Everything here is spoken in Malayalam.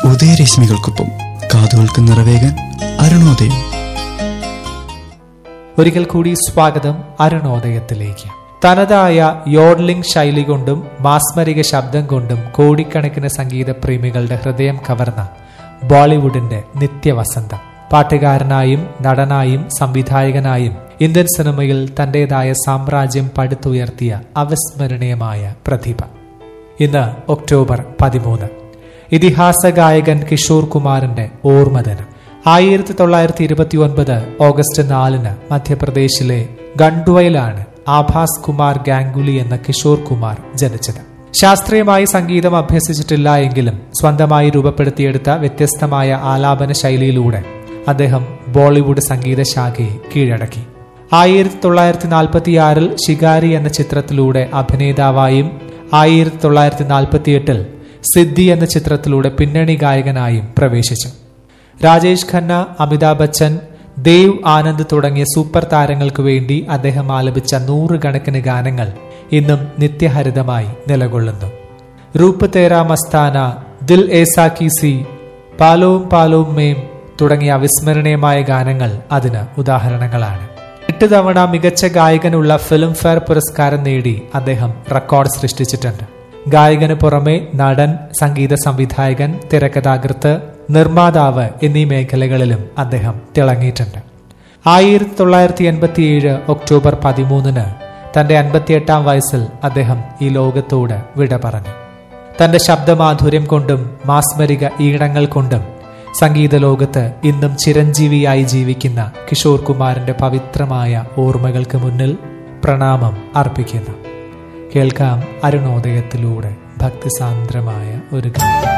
ഉദയരശ്മികൾക്കൊപ്പം കാതുകൾക്ക് നിറവേകാൻ അരുണോദയം ഒരിക്കൽ കൂടി സ്വാഗതം അരുണോദയത്തിലേക്ക് തനതായ യോഡ്ലിംഗ് ശൈലി കൊണ്ടും മാസ്മരിക ശബ്ദം കൊണ്ടും കോടിക്കണക്കിന് സംഗീത പ്രേമികളുടെ ഹൃദയം കവർന്ന ബോളിവുഡിന്റെ നിത്യവസന്തം പാട്ടുകാരനായും നടനായും സംവിധായകനായും ഇന്ത്യൻ സിനിമയിൽ തന്റേതായ സാമ്രാജ്യം പടുത്തുയർത്തിയ അവിസ്മരണീയമായ പ്രതിഭ ഇന്ന് ഒക്ടോബർ പതിമൂന്ന് ഇതിഹാസ ഗായകൻ കിഷോർ കുമാറിന്റെ ഓർമ്മദിനം ആയിരത്തി തൊള്ളായിരത്തി ഇരുപത്തി ഒൻപത് ഓഗസ്റ്റ് നാലിന് മധ്യപ്രദേശിലെ ഗണ്ഡുവയിലാണ് ആഭാസ് കുമാർ ഗാംഗുലി എന്ന കിഷോർ കുമാർ ജനിച്ചത് ശാസ്ത്രീയമായി സംഗീതം അഭ്യസിച്ചിട്ടില്ല എങ്കിലും സ്വന്തമായി രൂപപ്പെടുത്തിയെടുത്ത വ്യത്യസ്തമായ ആലാപന ശൈലിയിലൂടെ അദ്ദേഹം ബോളിവുഡ് സംഗീത ശാഖയെ കീഴടക്കി ആയിരത്തി തൊള്ളായിരത്തി നാൽപ്പത്തിയാറിൽ ശികാരി എന്ന ചിത്രത്തിലൂടെ അഭിനേതാവായും ആയിരത്തി തൊള്ളായിരത്തി നാൽപ്പത്തിയെട്ടിൽ സിദ്ധി എന്ന ചിത്രത്തിലൂടെ പിന്നണി ഗായകനായും പ്രവേശിച്ചു രാജേഷ് ഖന്ന അമിതാഭ് ബച്ചൻ ദേവ് ആനന്ദ് തുടങ്ങിയ സൂപ്പർ താരങ്ങൾക്ക് വേണ്ടി അദ്ദേഹം ആലപിച്ച നൂറുകണക്കിന് ഗാനങ്ങൾ ഇന്നും നിത്യഹരിതമായി നിലകൊള്ളുന്നു റൂപ്പ് തേര മസ്താന ദിൽ ഏസാ കി സി പാലോം പാലോം മേം തുടങ്ങിയ അവിസ്മരണീയമായ ഗാനങ്ങൾ അതിന് ഉദാഹരണങ്ങളാണ് എട്ട് തവണ മികച്ച ഗായകനുള്ള ഫിലിം ഫെയർ പുരസ്കാരം നേടി അദ്ദേഹം റെക്കോർഡ് സൃഷ്ടിച്ചിട്ടുണ്ട് ഗായകന് പുറമെ നടൻ സംഗീത സംവിധായകൻ തിരക്കഥാകൃത്ത് നിർമ്മാതാവ് എന്നീ മേഖലകളിലും അദ്ദേഹം തിളങ്ങിയിട്ടുണ്ട് ആയിരത്തി തൊള്ളായിരത്തി എൺപത്തിയേഴ് ഒക്ടോബർ പതിമൂന്നിന് തന്റെ അൻപത്തിയെട്ടാം വയസ്സിൽ അദ്ദേഹം ഈ ലോകത്തോട് വിട പറഞ്ഞു തന്റെ ശബ്ദമാധുര്യം കൊണ്ടും മാസ്മരിക ഈണങ്ങൾ കൊണ്ടും സംഗീത ലോകത്ത് ഇന്നും ചിരഞ്ജീവിയായി ജീവിക്കുന്ന കിഷോർ കുമാറിന്റെ പവിത്രമായ ഓർമ്മകൾക്ക് മുന്നിൽ പ്രണാമം അർപ്പിക്കുന്നു കേൾക്കാം അരുണോദയത്തിലൂടെ ഭക്തിസാന്ദ്രമായ ഒരു ഗാനം